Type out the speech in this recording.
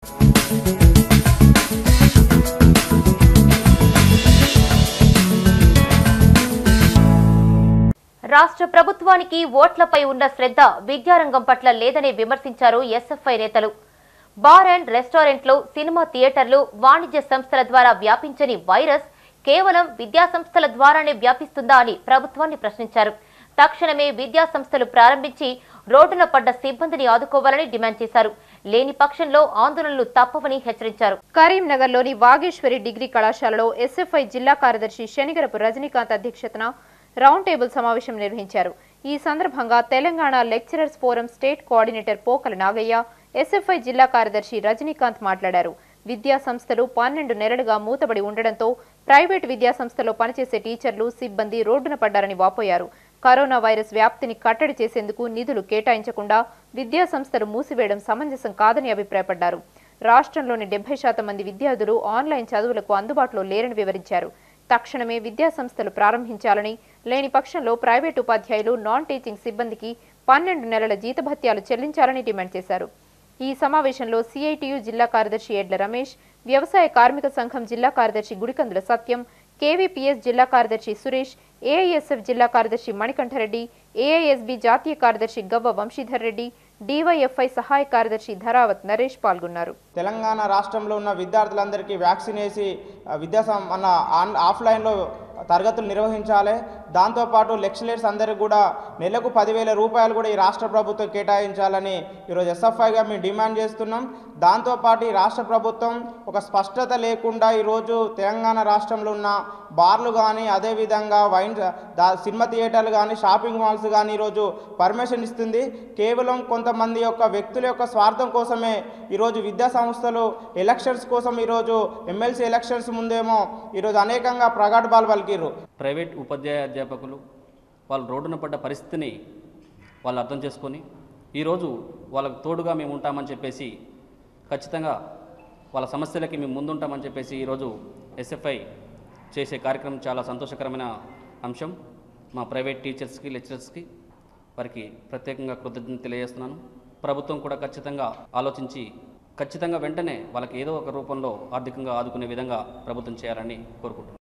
రాష్ట్ర ప్రభుత్వానికి ఓట్లపై ఉన్న శ్రద్ధ విద్యారంగం పట్ల లేదని విమర్శించారు ఎస్ఎఫ్ఐ నేతలు బార్ అండ్ రెస్టారెంట్లు సినిమా థియేటర్లు వాణిజ్య సంస్థల ద్వారా వ్యాపించని వైరస్ కేవలం విద్యా సంస్థల ద్వారానే వ్యాపిస్తుందా అని ప్రభుత్వాన్ని ప్రశ్నించారు తక్షణమే విద్యా సంస్థలు ప్రారంభించి రోడ్డున పడ్డ సిబ్బందిని ఆదుకోవాలని డిమాండ్ చేశారు లేని పక్షంలో ఆందోళనలు తప్పవని హెచ్చరించారు కరీంనగర్లోని వాగేశ్వరి డిగ్రీ కళాశాలలో ఎస్ఎఫ్ఐ జిల్లా కార్యదర్శి శనిగరపు రజనీకాంత్ అధ్యక్షతన రౌండ్ టేబుల్ సమావేశం నిర్వహించారు ఈ సందర్భంగా Telangana lecturers forum state coordinator Pokala Nagaiah SFI జిల్లా కార్యదర్శి రజనీకాంత్ మాట్లాడారు విద్యా సంస్థలు పన్నెండు నెలలుగా మూతబడి ఉండడంతో ప్రైవేటు విద్యా సంస్థలో పనిచేసే టీచర్లు సిబ్బంది రోడ్డున పడ్డారని వాపోయారు కరోనా వైరస్ వ్యాప్తిని కట్టడి చేసేందుకు నిధులు కేటాయించకుండా విద్యా సంస్థలు మూసివేయడం సమంజసం కాదని అభిప్రాయపడ్డారు రాష్ట్రంలోని డెబ్బై శాతం మంది విద్యార్థులు ఆన్లైన్ చదువులకు అందుబాటులో లేరని వివరించారు తక్షణమే విద్యా సంస్థలు ప్రారంభించాలని లేని పక్షంలో ప్రైవేటు ఉపాధ్యాయులు నాన్ టీచింగ్ సిబ్బందికి పన్నెండు నెలల జీతభత్యాలు చెల్లించాలని డిమాండ్ చేశారు ఈ సమావేశంలో సిఐటియు జిల్లా కార్యదర్శి ఎడ్ల రమేష్ వ్యవసాయ కార్మిక సంఘం జిల్లా కార్యదర్శి గుడికందుల సత్యం కేవీపీఎస్ జిల్లా కార్యదర్శి సురేష్ ఏఐఎస్ఎఫ్ జిల్లా కార్యదర్శి మణికంఠరెడ్డి ఏఐఎస్బి జాతీయ కార్యదర్శి గవ్వ వంశీధర్ రెడ్డి డివైఎఫ్ఐ సహాయ కార్యదర్శి ధరావత్ నరేష్ పాల్గొన్నారు తెలంగాణ రాష్ట్రంలో ఉన్న విద్యార్థులందరికీ వ్యాక్సిన్ వేసి ఆ, విద్యా సం- మన ఆన్ ఆఫ్లైన్లో తరగతులు నిర్వహించాలి దాంతోపాటు లెక్చరర్స్ అందరికీ కూడా నెలకు పదివేల రూపాయలు కూడా ఈ రాష్ట్ర ప్రభుత్వం కేటాయించాలని ఈరోజు ఎస్ఎఫ్ఐగా మేము డిమాండ్ చేస్తున్నాం దాంతోపాటు ఈ రాష్ట్ర ప్రభుత్వం ఒక స్పష్టత లేకుండా ఈరోజు తెలంగాణ రాష్ట్రంలో ఉన్న బార్లు కానీ అదేవిధంగా వైన్ దా సినిమా థియేటర్లు కానీ షాపింగ్ మాల్స్ కానీ ఈరోజు పర్మిషన్ ఇస్తుంది కేవలం కొంతమంది యొక్క వ్యక్తుల యొక్క స్వార్థం కోసమే ఈరోజు విద్యా సంస్థలు ఎలక్షన్స్ కోసం ఈరోజు ఎమ్మెల్సీ ఎలక్షన్స్ ముందేమో ఈరోజు అనేకంగా ప్రగాఢాలు పలికిర్రు ప్రైవేట్ ఉపాధ్యాయ అధ్యాపకులు వాళ్ళు రోడ్డున పడ్డ పరిస్థితిని వాళ్ళు అర్థం చేసుకొని ఈరోజు వాళ్ళకు తోడుగా మేము ఉంటామని చెప్పేసి ఖచ్చితంగా వాళ్ళ సమస్యలకి మేము ముందుంటామని చెప్పేసి ఈరోజు ఎస్ఎఫ్ఐ చేసే కార్యక్రమం చాలా సంతోషకరమైన అంశం మా ప్రైవేట్ టీచర్స్కి లెక్చరర్స్కి వారికి ప్రత్యేకంగా కృతజ్ఞత తెలియజేస్తున్నాను ప్రభుత్వం కూడా ఖచ్చితంగా ఆలోచించి ఖచ్చితంగా వెంటనే వాళ్ళకి ఏదో ఒక రూపంలో ఆర్థికంగా ఆదుకునే విధంగా ప్రభుత్వం చేయాలని కోరుకుంటున్నాను